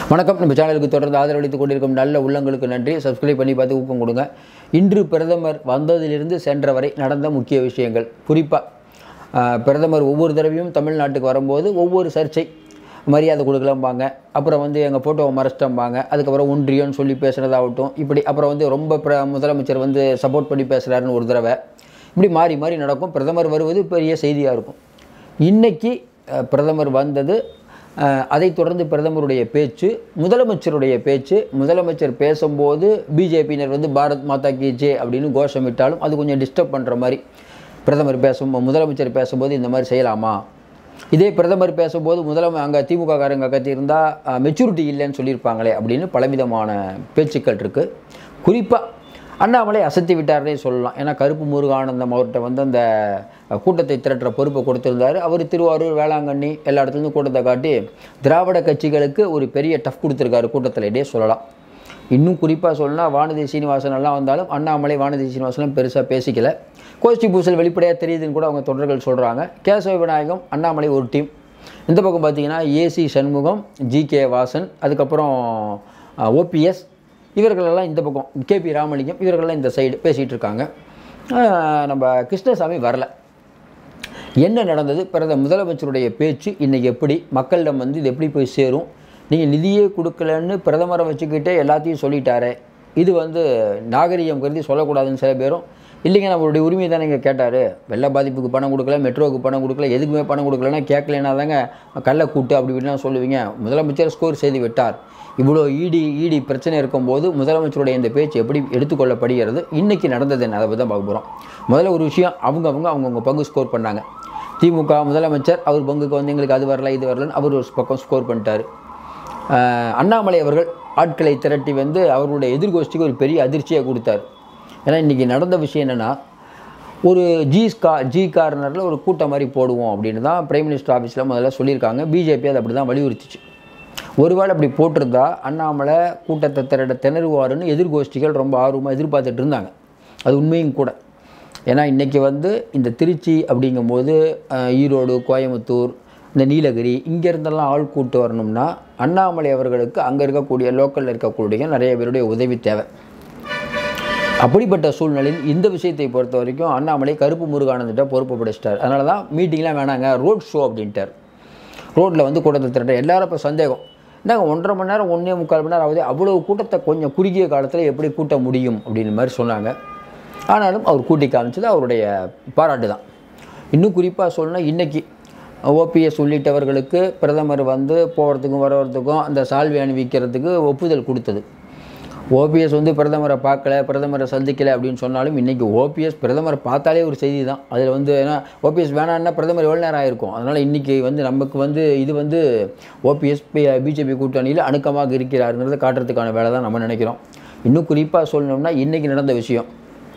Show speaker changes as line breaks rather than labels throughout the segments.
வணக்கம் நம்ம சேனலுக்கு தொடர்ந்து ஆதரவளித்துக் கொண்டிருக்கும் நல்ல உள்ளங்களுக்கு நன்றி சப்ஸ்கிரைப் பண்ணி பார்த்து ஊக்கம் கொடுங்க இன்று பிரதமர் வந்ததிலிருந்து சென்ற வரை நடந்த முக்கிய விஷயங்கள் குறிப்பாக பிரதமர் ஒவ்வொரு தடவையும் தமிழ்நாட்டுக்கு வரும்போது ஒவ்வொரு சர்ச்சை மரியாதை கொடுக்கலாம்பாங்க அப்புறம் வந்து எங்கள் ஃபோட்டோவை மறைச்சிட்டம்பாங்க அதுக்கப்புறம் ஒன்றியம்னு சொல்லி பேசுகிறதாகட்டும் இப்படி அப்புறம் வந்து ரொம்ப பிர முதலமைச்சர் வந்து சப்போர்ட் பண்ணி பேசுகிறாருன்னு ஒரு தடவை இப்படி மாறி மாறி நடக்கும் பிரதமர் வருவது பெரிய செய்தியாக இருக்கும் இன்னைக்கு அஹ், பிரதமர் வந்தது அஹ், அதைத் தொடர்ந்து பிரதமருடைய பேச்சு முதலமைச்சருடைய பேச்சு முதலமைச்சர் பேசும்போது பிஜேபியினர் வந்து பாரத் மாதா கி ஜே அப்படின்னு கோஷமிட்டாலும் அது கொஞ்சம் டிஸ்டர்ப் பண்ணுற மாதிரி பிரதமர் பேசும் முதலமைச்சர் பேசும்போது இந்த மாதிரி செய்யலாமா இதே பிரதமர் பேசும்போது முதலமை அங்கே திமுக காரங்க கத்தியிருந்தால் மெச்சூரிட்டி இல்லைன்னு சொல்லியிருப்பாங்களே அப்படின்னு பலவிதமான பேச்சுக்கள் இருக்குது குறிப்பாக அண்ணாமலை அசத்தி விட்டார்னே சொல்லலாம் ஏன்னா கருப்பு முருகானந்தம் அவர்கிட்ட வந்து அந்த கூட்டத்தை திரட்டுற பொறுப்பை கொடுத்திருந்தாரு அவர் திருவாரூர் வேளாங்கண்ணி எல்லா இடத்துலேருந்து கூட்டத்தை காட்டி திராவிட கட்சிகளுக்கு ஒரு பெரிய டஃப் கொடுத்துருக்காரு கூட்டத்தில் இடையே சொல்லலாம் இன்னும் குறிப்பாக சொல்லணும்னா வானதி சீனிவாசன் எல்லாம் வந்தாலும் அண்ணாமலை வானதி சீனிவாசனும் பெருசாக பேசிக்கல கோஷ்டி பூசல் வெளிப்படையாக தெரியுதுன்னு கூட அவங்க தொடர்கள் சொல்கிறாங்க கேசவ விநாயகம் அண்ணாமலை ஒரு டீம் இந்த பக்கம் பார்த்தீங்கன்னா AC Shanmugam G K Vasan அதுக்கப்புறம் ஓபிஎஸ் இவர்களெல்லாம் இந்த பக்கம் கேபி ராமலிங்கம் இவர்களெல்லாம் இந்த சைடு பேசிகிட்டு இருக்காங்க ஆஹ் நம்ம கிருஷ்ணசாமி வரல என்ன நடந்தது பிறந்த முதலமைச்சருடைய பேச்சு இன்றைக்கி எப்படி மக்களிடம் வந்து இது எப்படி போய் சேரும் நீங்கள் நிதியே கொடுக்கலன்னு பிரதமரை வச்சுக்கிட்டே எல்லாத்தையும் சொல்லிட்டாரே இது வந்து நாகரிகம் கருதி சொல்லக்கூடாதுன்னு சில பேரும் இல்லைங்க நம்மளுடைய உரிமை தானே இங்கே கேட்டார் வெள்ள பாதிப்புக்கு பணம் கொடுக்கல மெட்ரோவுக்கு பணம் கொடுக்கல எதுக்குமே பணம் கொடுக்கலன்னா கேட்கலனா தாங்க கள்ள கூட்டு அப்படி இப்படிலாம் சொல்லுவீங்க முதலமைச்சர் ஸ்கோர் செய்து விட்டார் இவ்வளோ இடி இடி பிரச்சனை இருக்கும்போது முதலமைச்சருடைய இந்த பேச்சு எப்படி எடுத்துக்கொள்ளப்படுகிறது இன்றைக்கி நடந்தது என்ன அதை பற்றி தான் பார்க்க போகிறோம் முதல்ல ஒரு விஷயம் அவங்கவங்க அவங்கவுங்க பங்கு ஸ்கோர் பண்ணாங்க திமுக முதலமைச்சர் அவர் பங்குக்கு வந்து எங்களுக்கு அது வரல இது வரலன்னு அவர் ஒரு பக்கம் ஸ்கோர் பண்ணிட்டார் ஆஹ் அண்ணாமலை அவர்கள் ஆட்களை திரட்டி வந்து அவர்களுடைய எதிர்கோஷ்டிக்கு ஒரு பெரிய அதிர்ச்சியை கொடுத்தார் ஏன்னா இன்றைக்கி நடந்த விஷயம் என்னென்னா ஒரு ஜி கா ஜி கார்னரில் ஒரு கூட்டம் மாதிரி போடுவோம் அப்படின்னு தான் பிரைம் மினிஸ்டர் ஆஃபீஸில் முதல்ல சொல்லியிருக்காங்க பிஜேபி அதை அப்படி தான் வலியுறுத்திச்சு ஒருவேளை அப்படி போட்டிருந்தா அண்ணாமலை கூட்டத்தை திரட்ட திணறுவாருன்னு எதிர்கோஷ்டிகள் ரொம்ப ஆர்வமாக எதிர்பார்த்துட்டு இருந்தாங்க அது உண்மையும் கூட ஏன்னா இன்றைக்கி வந்து இந்த திருச்சி அப்படிங்கும்போது அஹ், ஈரோடு கோயம்புத்தூர் இந்த நீலகிரி இங்கே இருந்தெல்லாம் ஆள் கூட்டு வரணும்னா அண்ணாமலை அவர்களுக்கு அங்கே இருக்கக்கூடிய லோக்கலில் இருக்கக்கூடிய நிறைய பேருடைய உதவி தேவை அப்படிப்பட்ட சூழ்நிலையில் இந்த விஷயத்தை பொறுத்த வரைக்கும் அண்ணாமலை கருப்பு முருகானந்திட்ட பொறுப்பு படைச்சிட்டார் அதனால தான் மீட்டிங்லாம் வேணாங்க ரோட் ஷோ அப்படின்ட்டார் ரோட்டில் வந்து கூட்டத்தை திரட்ட எல்லாரும் இப்போ சந்தேகம் என்னங்க ஒன்றரை மணி நேரம் ஒன்றே முக்கால் மணி நேரம் ஆகுது அவ்வளோ கூட்டத்தை கொஞ்சம் குறுகிய காலத்தில் எப்படி கூட்ட முடியும் அப்படின்னு மாதிரி சொன்னாங்க ஆனாலும் அவர் கூட்டி காமிச்சது அவருடைய பாராட்டு தான் இன்னும் குறிப்பாக சொல்லணும்னா இன்றைக்கி ஓபிஎஸ் உள்ளிட்டவர்களுக்கு பிரதமர் வந்து போகிறதுக்கும் வரவதுக்கும் அந்த சால்வை அணிவிக்கிறதுக்கு ஒப்புதல் கொடுத்தது ஓபிஎஸ் வந்து பிரதமரை பார்க்கல பிரதமரை சந்திக்கலை அப்படின்னு சொன்னாலும் இன்றைக்கி ஓபிஎஸ் பிரதமரை பார்த்தாலே ஒரு செய்தி தான் அதில் வந்து ஏன்னா ஓபிஎஸ் வேணான்னா பிரதமர் எவ்வளோ நேரம் ஆயிருக்கும் அதனால் இன்றைக்கி வந்து நமக்கு வந்து இது வந்து ஓபிஎஸ் பிஜேபி கூட்டணியில் அணுக்கமாக இருக்கிறாருங்கிறத காட்டுறதுக்கான வேலை தான் நம்ம நினைக்கிறோம் இன்னும் குறிப்பாக சொல்லணும்னா இன்றைக்கி நடந்த விஷயம்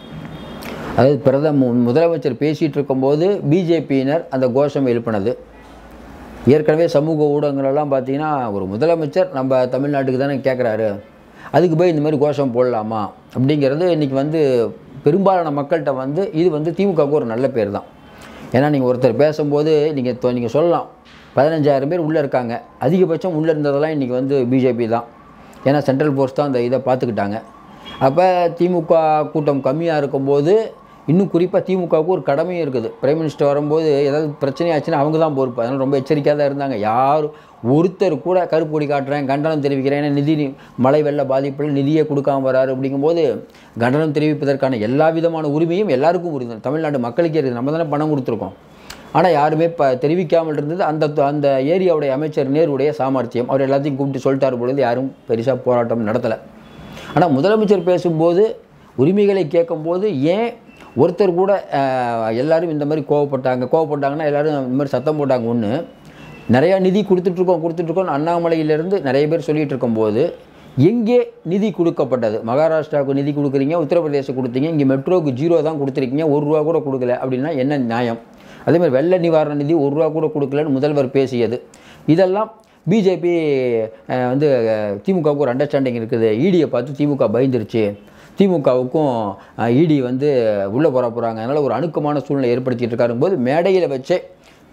அதாவது பிரதம முதலமைச்சர் பேசிகிட்டு இருக்கும்போது பிஜேபியினர் அந்த கோஷம் எழுப்பினது ஏற்கனவே சமூக ஊடகங்களெல்லாம் பார்த்தீங்கன்னா ஒரு முதலமைச்சர் நம்ம தமிழ்நாட்டுக்கு தானே கேட்குறாரு அதுக்கு போய் இந்த மாதிரி கோஷம் போடலாமா அப்படிங்கிறது இன்றைக்கி வந்து பெரும்பாலான மக்கள்கிட்ட வந்து இது வந்து திமுகவுக்கு ஒரு நல்ல பேர் தான் ஏன்னா நீங்கள் ஒருத்தர் பேசும்போது நீங்கள் நீங்கள் சொல்லலாம் பதினஞ்சாயிரம் பேர் உள்ளே இருக்காங்க அதிகபட்சம் உள்ளே இருந்ததெல்லாம் இன்றைக்கி வந்து பிஜேபி தான் ஏன்னா சென்ட்ரல் போர்ஸ் தான் அந்த இதை பார்த்துக்கிட்டாங்க அப்போ திமுக கூட்டம் கம்மியாக இருக்கும்போது இன்னும் குறிப்பாக திமுகவுக்கு ஒரு கடமையும் இருக்குது பிரைம் மினிஸ்டர் வரும்போது ஏதாவது பிரச்சனையாச்சுன்னா அவங்க தான் பொறுப்பு அதனால் ரொம்ப எச்சரிக்கையாக தான் இருந்தாங்க யார் ஒருத்தர் கூட கருப்பு கொடி காட்டுறேன் கண்டனம் தெரிவிக்கிறேன் ஏன்னா நிதி நி- மழை வெள்ள பாதிப்பில் நிதியே கொடுக்காம வராரு அப்படிங்கும்போது கண்டனம் தெரிவிப்பதற்கான எல்லா விதமான உரிமையும் எல்லாருக்கும் உரிமை தமிழ்நாட்டு மக்களுக்கே இருக்குது நம்ம தானே பணம் கொடுத்துருக்கோம் ஆனால் யாருமே இப்போ தெரிவிக்காமல் இருந்தது அந்த அந்த ஏரியாவுடைய அமைச்சர் நேருடைய சாமர்த்தியம் அவர் எல்லாத்தையும் கூப்பிட்டு சொல்லிட்டார் பொழுது யாரும் பெருசாக போராட்டம் நடத்தலை ஆனால் முதலமைச்சர் பேசும்போது உரிமைகளை கேட்கும்போது ஏன் ஒருத்தர் கூட அஹ், எல்லாரும் இந்த மாதிரி கோவப்பட்டாங்க கோவப்பட்டாங்கன்னா எல்லாரும் இந்த மாதிரி சத்தம் போட்டாங்க ஒன்று நிறையா நிதி கொடுத்துட்ருக்கோம் கொடுத்துட்ருக்கோம் அண்ணாமலையிலேருந்து நிறைய பேர் சொல்லிகிட்டு இருக்கும்போது எங்கே நிதி கொடுக்கப்பட்டது மகாராஷ்டிராவுக்கு நிதி கொடுக்குறீங்க உத்தரப்பிரதேசம் கொடுத்தீங்க இங்கே மெட்ரோவுக்கு ஜீரோ தான் கொடுத்துருக்கீங்க ஒரு ரூபா கூட கொடுக்கல அப்படின்னா என்ன நியாயம் அதே மாதிரி வெள்ள நிவாரண நிதி ஒரு ரூபா கூட கொடுக்கலன்னு முதல்வர் பேசியது இதெல்லாம் பிஜேபி வந்து அஹ், திமுகவுக்கு ஒரு அண்டர்ஸ்டாண்டிங் இருக்குது ஈடியை பார்த்து திமுக பயந்துருச்சு திமுகவுக்கும் இடி வந்து உள்ளே போற போகிறாங்க அதனால் ஒரு அணுக்கமான சூழ்நிலை ஏற்படுத்திட்டு இருக்காருங்க போது மேடையில் வச்சே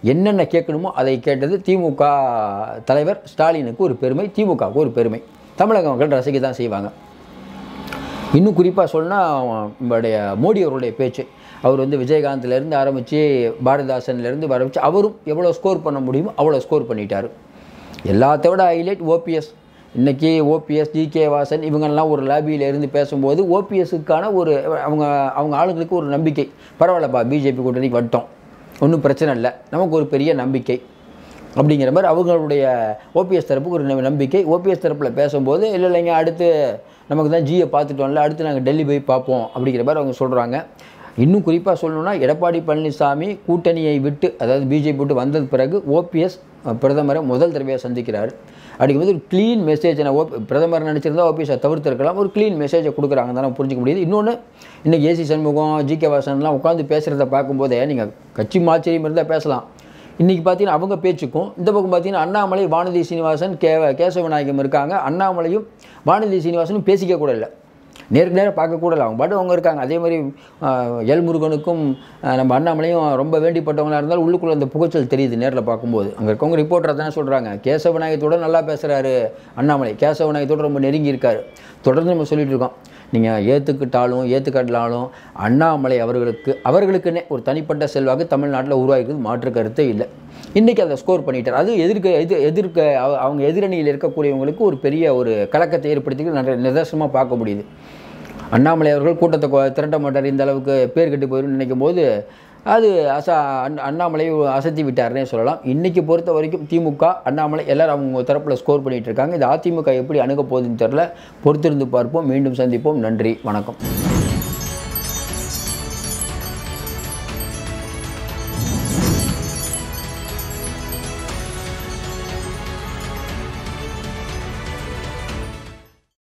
என்னென்ன கேட்கணுமோ அதை கேட்டது திமுக தலைவர் ஸ்டாலினுக்கு ஒரு பெருமை திமுகவுக்கு ஒரு பெருமை தமிழக மக்கள் ரசிக்க தான் செய்வாங்க இன்னும் குறிப்பாக சொன்னால் நம்மளுடைய மோடி அவருடைய பேச்சு அவர் வந்து விஜயகாந்த்லேருந்து ஆரம்பித்து பாரதிதாசன்லேருந்து ஆரம்பித்து அவரும் எவ்வளோ ஸ்கோர் பண்ண முடியுமோ அவ்வளோ ஸ்கோர் பண்ணிட்டார் எல்லாத்த விட ஹைலைட் ஓபிஎஸ் இன்றைக்கி ஓபிஎஸ் ஜிகே வாசன் இவங்கெல்லாம் ஒரு லாபியில் இருந்து பேசும்போது ஓபிஎஸ்ஸுக்கான ஒரு அவங்க அவங்க ஆளுங்களுக்கு ஒரு நம்பிக்கை பரவாயில்லப்பா பிஜேபி கூட்டணிக்கு வந்துட்டோம் ஒன்றும் பிரச்சனை இல்லை நமக்கு ஒரு பெரிய நம்பிக்கை அப்படிங்கிற மாதிரி அவங்களுடைய ஓபிஎஸ் தரப்புக்கு ஒரு நம்பி- நம்பிக்கை ஓபிஎஸ் தரப்பில் பேசும்போது இல்லை இல்லைங்க அடுத்து நமக்கு தான் ஜியை பார்த்துட்டோம்ல அடுத்து நாங்கள் டெல்லி போய் பார்ப்போம் அப்படிங்கிற மாதிரி அவங்க சொல்கிறாங்க இன்னும் குறிப்பாக சொல்லணும்னா எடப்பாடி பழனிசாமி கூட்டணியை விட்டு அதாவது பிஜேபி விட்டு வந்தது பிறகு ஓபிஎஸ் பிரதமரை முதல் தடவையாக சந்திக்கிறார் அப்படிங்கும்போது ஒரு க்ளீன் மெசேஜ் நான் ஓ பிரதமர் நினச்சிருந்தா ஓபிஎஸை தவிர்த்திருக்கலாம் ஒரு க்ளீன் மெசேஜை கொடுக்குறாங்க தான் நம்ம புரிஞ்சுக்க முடியுது இன்னொன்று இன்றைக்கி ஏசி சண்முகம் ஜிகே வாசன்லாம் உட்காந்து பேசுகிறத பார்க்கும்போதே நீங்கள் கட்சி மாச்சரியம் இருந்தால் பேசலாம் இன்றைக்கி பார்த்தீங்கன்னா அவங்க பேச்சுக்கும் இந்த பக்கம் பார்த்தீங்கன்னா அண்ணாமலை வானதி சீனிவாசன் கே கேசவநாயகம் இருக்காங்க அண்ணாமலையும் வானதி சீனிவாசனும் பேசிக்க கூட இல்லை நேருக்கு நேராக பார்க்க கூட இல்லை அவங்க பாட்டு அவங்க இருக்காங்க அதே மாதிரி ஆஹ், எல் முருகனுக்கும் ஆஹ், நம்ம அண்ணாமலையும் ரொம்ப வேண்டிப்பட்டவங்களா இருந்தாலும் உள்ளுக்குள்ளே அந்த புகைச்சல் தெரியுது நேரில் பார்க்கும்போது அங்கே இருக்கவங்க ரிப்போர்ட்டர் தானே சொல்கிறாங்க கேசவநாயகத்தோட நல்லா பேசுகிறாரு அண்ணாமலை கேசவநாயகத்தோட ரொம்ப நெருங்கி இருக்காரு தொடர்ந்து நம்ம சொல்லிட்டு இருக்கோம் நீங்கள் ஏற்றுக்கிட்டாலும் ஏற்றுக்கட்டாலும் அண்ணாமலை அவர்களுக்கு அவர்களுக்குன்னே ஒரு தனிப்பட்ட செல்வாக்கு தமிழ்நாட்டில் உருவாகிறது மாற்று கருத்தே இல்லை இன்றைக்கி அதை ஸ்கோர் பண்ணிட்டார் அது எதிர்க்க எது எதிர்க்க அவ- அவங்க எதிரணியில் இருக்கக்கூடியவங்களுக்கு ஒரு பெரிய ஒரு கலக்கத்தை ஏற்படுத்தி நிறைய நிதர்சனமாக பார்க்க முடியுது அண்ணாமலை அவர்கள் கூட்டத்தை கொ- திரட்ட மாட்டார் இந்த அளவுக்கு பேர் கெட்டு போயிடும் நினைக்கும் போது அது அச அண் அண்ணாமலை அசத்தி விட்டார்னே சொல்லலாம் இன்றைக்கி பொறுத்த வரைக்கும் திமுக அண்ணாமலை எல்லாரும் அவங்க தரப்பில் ஸ்கோர் பண்ணிகிட்டு இருக்காங்க இது அதிமுக எப்படி அணுக போகுதுன்னு தெரில பொறுத்திருந்து பார்ப்போம் மீண்டும் சந்திப்போம் நன்றி வணக்கம்